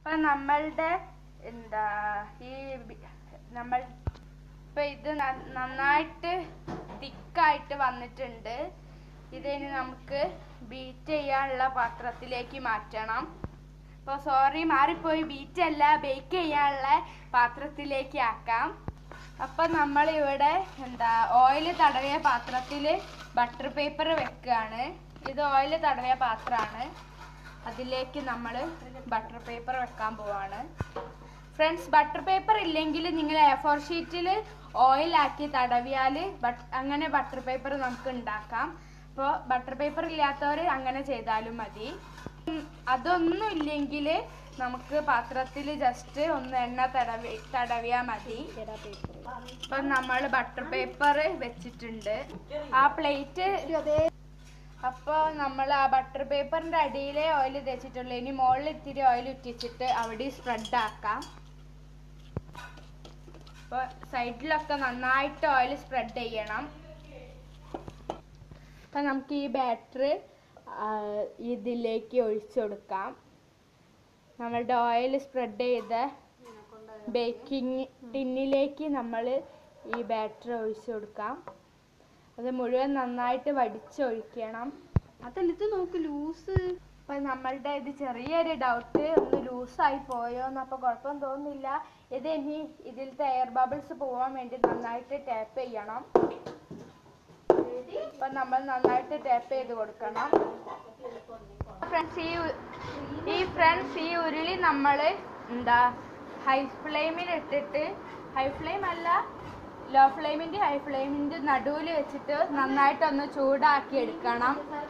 അപ്പൊ നമ്മളുടെ എന്താ ഈ ബി- നമ്മൾ ഇപ്പൊ ഇത് ന- നന്നായിട്ട് തിക്കായിട്ട് വന്നിട്ടുണ്ട് ഇതിനി നമുക്ക് ബീറ്റ് ചെയ്യാനുള്ള പാത്രത്തിലേക്ക് മാറ്റണം അപ്പോൾ സോറി മാറിപ്പോയി ബീറ്റ് അല്ല ബേക്ക് ചെയ്യാനുള്ള പാത്രത്തിലേക്ക് ആക്കാം അപ്പൊ നമ്മൾ ഇവിടെ എന്താ ഓയിൽ തടവിയ പാത്രത്തിൽ ബട്ടർ പേപ്പർ വെക്കുകയാണ് ഇത് ഓയിൽ തടവിയ പാത്രമാണ് അതിലേക്ക് നമ്മൾ ബട്ടർ പേപ്പർ വെക്കാൻ പോവാണ് ഫ്രണ്ട്സ് ബട്ടർ പേപ്പർ ഇല്ലെങ്കിൽ നിങ്ങൾ എ ഫോർ ഷീറ്റിൽ ഓയിലാക്കി തടവിയാൽ അങ്ങനെ ബട്ടർ പേപ്പർ നമുക്ക് ഉണ്ടാക്കാം അപ്പോൾ ബട്ടർ പേപ്പർ ഇല്ലാത്തവർ അങ്ങനെ ചെയ്താലും മതി ഉം, അതൊന്നും ഇല്ലെങ്കിൽ നമുക്ക് പാത്രത്തിൽ ജസ്റ്റ് ഒന്ന് എണ്ണ തടവി തടവിയാൽ മതി ഇപ്പം നമ്മൾ ബട്ടർ പേപ്പർ വെച്ചിട്ടുണ്ട് ആ പ്ലേറ്റ് അപ്പോൾ നമ്മൾ ആ ബട്ടർ പേപ്പറിന്റെ അടിയിലെ ഓയിൽ തേച്ചിട്ടുള്ളൂ ഇനി മുകളിൽ ഇത്തിരി ഓയിൽ ഉറ്റിച്ചിട്ട് അവിടെ സ്പ്രെഡ് ആക്കാം അപ്പോൾ സൈഡിലൊക്കെ നന്നായിട്ട് ഓയിൽ സ്പ്രെഡ് ചെയ്യണം അപ്പം നമുക്ക് ഈ ബാറ്റർ ഇതിലേക്ക് ഒഴിച്ചു കൊടുക്കാം നമ്മളുടെ ഓയിൽ സ്പ്രെഡ് ചെയ്ത ബേക്കിംഗ് ടിന്നിലേക്ക് നമ്മൾ ഈ ബാറ്റർ ഒഴിച്ചു കൊടുക്കാം അത് മുഴുവൻ നന്നായിട്ട് വടിച്ചൊഴിക്കണം അതല്ല ഇത് നോക്ക് ലൂസ് അപ്പൊ നമ്മളുടെ ഇത് ചെറിയൊരു ഡൗട്ട് ഒന്ന് ലൂസായി പോയോ എന്നപ്പോ കുഴപ്പം തോന്നുന്നില്ല ഇത് ഇനി ഇതിലത്തെ എയർ ബബിൾസ് പോവാൻ വേണ്ടി നന്നായിട്ട് ടാപ്പ് ചെയ്യണം അപ്പൊ നമ്മൾ നന്നായിട്ട് ടാപ്പ് ചെയ്ത് കൊടുക്കണം ഫ്രണ്ട്സ് ഈ ഉ- ഈ ഫ്രണ്ട്സ് ഈ ഉരുളി നമ്മൾ എന്താ ഹൈ ഫ്ലെയിമിൽ ഇട്ടിട്ട് ഹൈ ഫ്ലെയിം അല്ല ലോ ഫ്ലെയിമിന്റെ ഹൈ ഫ്ലെയിമിന്റെ നടുവിൽ വെച്ചിട്ട് നന്നായിട്ടൊന്ന് ചൂടാക്കി എടുക്കണം